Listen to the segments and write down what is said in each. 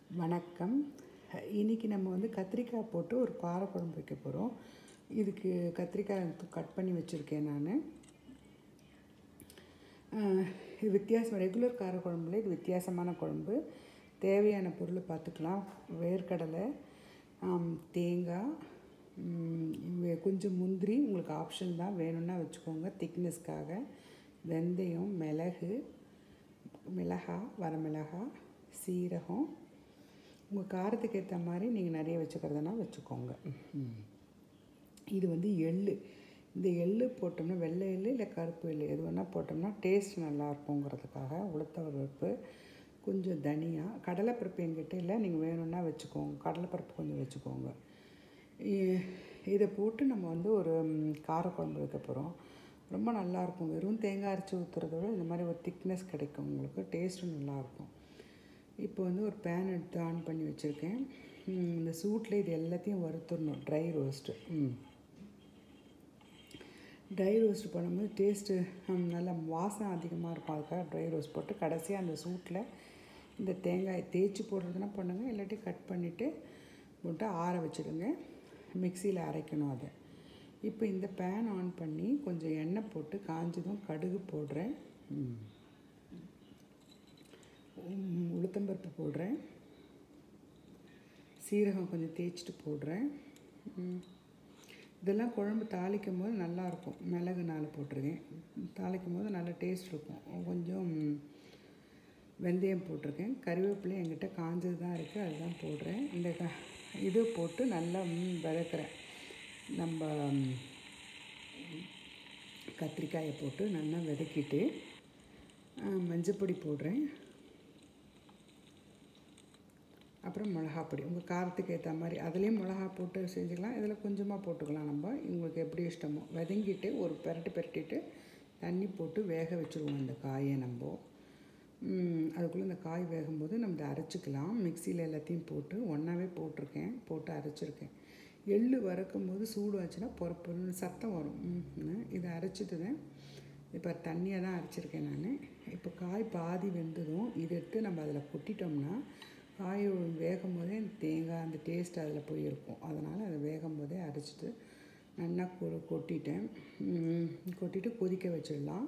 வணக்கம் இன்றைக்கி நம்ம வந்து கத்திரிக்காய் போட்டு ஒரு காரக்குழம்பு வைக்க போகிறோம் இதுக்கு கத்திரிக்காய் கட் பண்ணி வச்சுருக்கேன் நான் இது வித்தியாசம் ரெகுலர் காரக்குழம்புல இது வித்தியாசமான குழம்பு தேவையான பொருள் பார்த்துக்கலாம் வேர்க்கடலை ஆம், தேங்காய் ம், வே- கொஞ்சம் முந்திரி உங்களுக்கு ஆப்ஷன் தான் வேணும்னா வச்சுக்கோங்க திக்னஸ்க்காக வெந்தயம் மிளகு மிளகா வரமிளகா சீரகம் உங்கள் காரத்துக்கு ஏற்ற மாதிரி நீங்கள் நிறைய வச்சுக்கிறதுனா வச்சுக்கோங்க ம். இது வந்து எள்ளு இந்த எள்ளு போட்டோம்னா வெள்ளை எள்ளு இல்லை கருப்பு எள்ளு எது வேணால் போட்டோம்னா டேஸ்ட் நல்லா இருக்குங்கிறதுக்காக உளுத்தவர பருப்பு கொஞ்சம் தனியா கடலைப்பருப்பு எங்கிட்ட இல்லை நீங்கள் வேணும்னா வச்சுக்கோங்க கடலைப்பருப்பு கொஞ்சம் வச்சுக்கோங்க இ- இதை போட்டு நம்ம வந்து ஒரு ம், காரக்குழம்பு வைக்க போகிறோம் ரொம்ப நல்லாயிருக்கும் வெறும் தேங்காய் அரைச்சி ஊற்றுறத விட இந்த மாதிரி ஒரு திக்னஸ் கிடைக்கும் உங்களுக்கு டேஸ்ட்டும் நல்லாயிருக்கும் இப்போ வந்து ஒரு பேன் எடுத்து ஆன் பண்ணி வச்சுருக்கேன் ம், இந்த சூட்டில் இது எல்லாத்தையும் வறுத்துடணும் ட்ரை ரோஸ்ட்டு ம் ட்ரை ரோஸ்ட் பண்ணும்போது டேஸ்ட்டு நல்லா வாசனை அதிகமாக இருக்கும் அதுக்காக ட்ரை ரோஸ்ட் போட்டு கடைசியாக அந்த சூட்டில் இந்த தேங்காயை தேய்ச்சி போடுறதுனா பண்ணுங்கள் இல்லாட்டி கட் பண்ணிவிட்டு போட்டு ஆற வச்சுடுங்க மிக்சியில் அரைக்கணும் அதை இப்போ இந்த பேன் ஆன் பண்ணி கொஞ்சம் எண்ணெய் போட்டு காஞ்சதும் கடுகு போடுறேன் ம். உம், உளுத்தம்பருப்பு போடுறேன் சீரகம் கொஞ்சம் தேய்ச்சிட்டு போடுறேன் ம். இதெல்லாம் குழம்பு தாளிக்கும் போது நல்லாயிருக்கும் மிளகு நாலு போட்டிருக்கேன் தாளிக்கும் போது நல்ல டேஸ்ட் இருக்கும் கொஞ்சம் வெந்தயம் போட்டிருக்கேன் கறிவேப்பிலை என்கிட்ட காஞ்சது தான் இருக்குது அதுதான் போடுறேன் இந்த க இது போட்டு நல்லா ம், வதக்குறேன் நம்ம ம், கத்திரிக்காயை போட்டு நல்லா வதக்கிட்டு ஆ, மஞ்சப்பொடி போடுறேன் அப்புறம் மிளகா பொடி உங்கள் காரத்துக்கு ஏற்ற மாதிரி அதுலேயும் மிளகா போட்டு செஞ்சுக்கலாம் இதில் கொஞ்சமாக போட்டுக்கலாம் நம்ம உங்களுக்கு எப்படி இஷ்டமோ வதங்கிட்டு ஒரு பெரட்டு பெரட்டிட்டு தண்ணி போட்டு வேக வச்சுருவோம் இந்த காயை நம்ம ம், அதுக்குள்ளே இந்த காய் வேகும்போது நம்ம இதை அரைச்சிக்கலாம் மிக்சியில் எல்லாத்தையும் போட்டு ஒன்றாவே போட்டிருக்கேன் போட்டு அரைச்சிருக்கேன் எள்ளு வறுக்கும் போது சூடு ஆச்சுன்னா பொறப்புன்னு சத்தம் வரும் ம்னு. இதை அரைச்சிட்டு தான் இப்போ தண்ணியாக தான் அரைச்சிருக்கேன் நான் இப்போ காய் பாதி வெந்ததும் இதை எடுத்து நம்ம அதில் கொட்டிட்டோம்னா காய் வேகும் போதே அந்த தேங்காய் அந்த டேஸ்ட் அதில் போய் இருக்கும் அதனால் அதை வேகும் போதே அரைச்சிட்டு நல்லா கொ- கொட்டிட்டேன் ம், கொட்டிட்டு கொதிக்க வச்சிடலாம்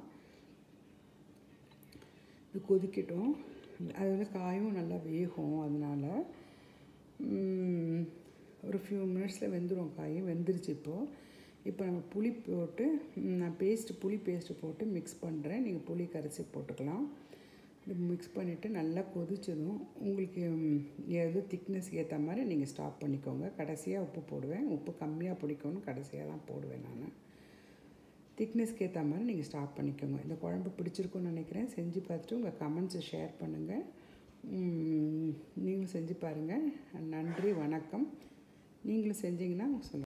இது கொதிக்கட்டும் அது வந்து காயும் நல்லா வேகும் அதனால் ம், ஒரு ஃபியூ மினிட்ஸில் வெந்துடும் காய் வெந்துருச்சு இப்போது இப்போ நம்ம புளி போட்டு ம், நான் பேஸ்ட்டு புளி பேஸ்ட்டு போட்டு மிக்ஸ் பண்ணுறேன் நீங்கள் புளி கரைச்சி போட்டுக்கலாம் இது மிக்ஸ் பண்ணிவிட்டு நல்லா கொதிச்சதும் உங்களுக்கு ம், எது திக்னஸ் ஏற்ற மாதிரி நீங்கள் ஸ்டாப் பண்ணிக்கோங்க கடைசியாக உப்பு போடுவேன் உப்பு கம்மியாக பிடிக்கும்னு கடைசியாக தான் போடுவேன் நான் திக்னஸ்க்கு ஏற்ற மாதிரி நீங்கள் ஸ்டார்ட் பண்ணிக்கோங்க இந்த குழம்பு பிடிச்சிருக்குன்னு நினைக்கிறேன் செஞ்சு பார்த்துட்டு உங்கள் கமெண்ட்ஸை ஷேர் பண்ணுங்கள் நீங்களும் செஞ்சு பாருங்கள் நன்றி வணக்கம் நீங்களும் செஞ்சீங்கன்னா சொல்லுங்கள்